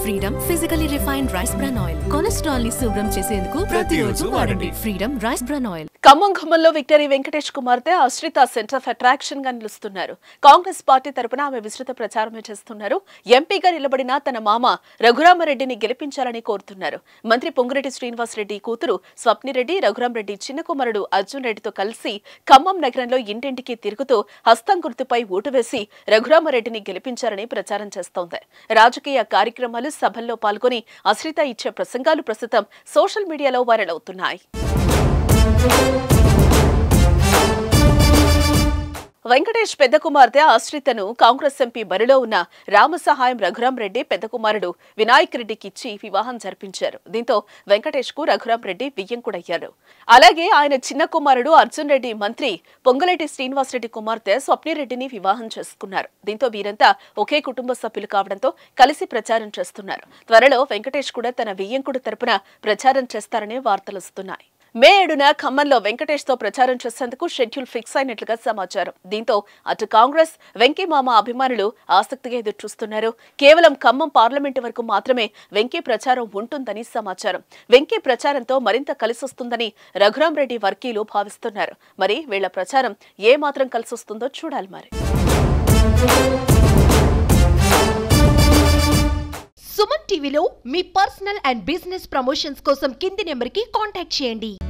freedom physically refined rice bran oil cholesterol ని శుభ్రం చేసేందుకు ప్రతిరోజు వాడండి Freedom rice bran oil Khammam ఖమ్మంలో విక్టరీ వెంకటేష్ కుమార్తె ఆశ్రిత సెంటర్ ఆఫ్ అట్రాక్షన్ గా నిలుస్తున్నారు కాంగ్రెస్ పార్టీ తరపున ఆమె విస్తృత ప్రచారమే చేస్తున్నారు ఎంపీగా నిలబడిన తన మామ రఘురామరెడ్డిని గెలిపించాలని కోరుతున్నారు మంత్రి పొంగురెడ్డి శ్రీనివాసరెడ్డి కూతురు స్వప్నిరెడ్డి రఘురామరెడ్డి చిన్న కుమారుడు అర్జున్ రెడ్డితో కలిసి ఖమ్మం నగరంలో ఇంటింటికి తిరుగుతూ హస్తం గుర్తుపై ఓటు వేసి రఘురామరెడ్డిని గెలిపించారని ప్రచారం చేస్తోంది రాజకీయ కార్యక్రమాలు సభల్లో పాల్గొని అశ్రిత ఇచ్చే ప్రసంగాలు ప్రస్తుతం సోషల్ మీడియాలో వైరల్ అవుతున్నాయి వెంకటేష్ పెద్ద కుమార్తె ఆశ్రితను కాంగ్రెస్ ఎంపీ బరిలో ఉన్న రామసహాయం రఘురాం రెడ్డి పెద్ద కుమారుడు వినాయక్ రెడ్డికి ఇచ్చి వివాహం జరిపించారు దీంతో వెంకటేష్ కు రఘురాం రెడ్డి వియ్యంకుడయ్యారు అలాగే ఆయన చిన్న కుమారుడు అర్జున్ రెడ్డి మంత్రి పొంగలేటి శ్రీనివాసరెడ్డి కుమార్తె స్వప్నిరెడ్డిని వివాహం చేసుకున్నారు దీంతో వీరంతా ఒకే కుటుంబ సభ్యులు కావడంతో కలిసి ప్రచారం చేస్తున్నారు త్వరలో వెంకటేష్ కూడా తన వియ్యంకుడు తరపున ప్రచారం చేస్తారనే వార్తలు వస్తున్నాయి మే ఏడున ఖమ్మంలో వెంకటేష్ తో ప్రచారం చేసేందుకు షెడ్యూల్ ఫిక్స్ అయినట్లుగా సమాచారం దీంతో అటు కాంగ్రెస్ వెంకీమామ అభిమానులు ఆసక్తిగా ఎదురుచూస్తున్నారు కేవలం ఖమ్మం పార్లమెంటు వరకు మాత్రమే వెంకీ ప్రచారం ఉంటుందని సమాచారం వెంకీ ప్రచారంతో మరింత కలిసొస్తుందని రఘురాం రెడ్డి వర్గీయులు భావిస్తున్నారు మరి వీళ్ల ప్రచారం ఏ మాత్రం కలిసొస్తుందో చూడాలి మరి సుమన్ టీవీలో మీ పర్సనల్ అండ్ బిజినెస్ ప్రమోషన్స్ కోసం కింది నెంబర్కి కాంటాక్ట్ చేయండి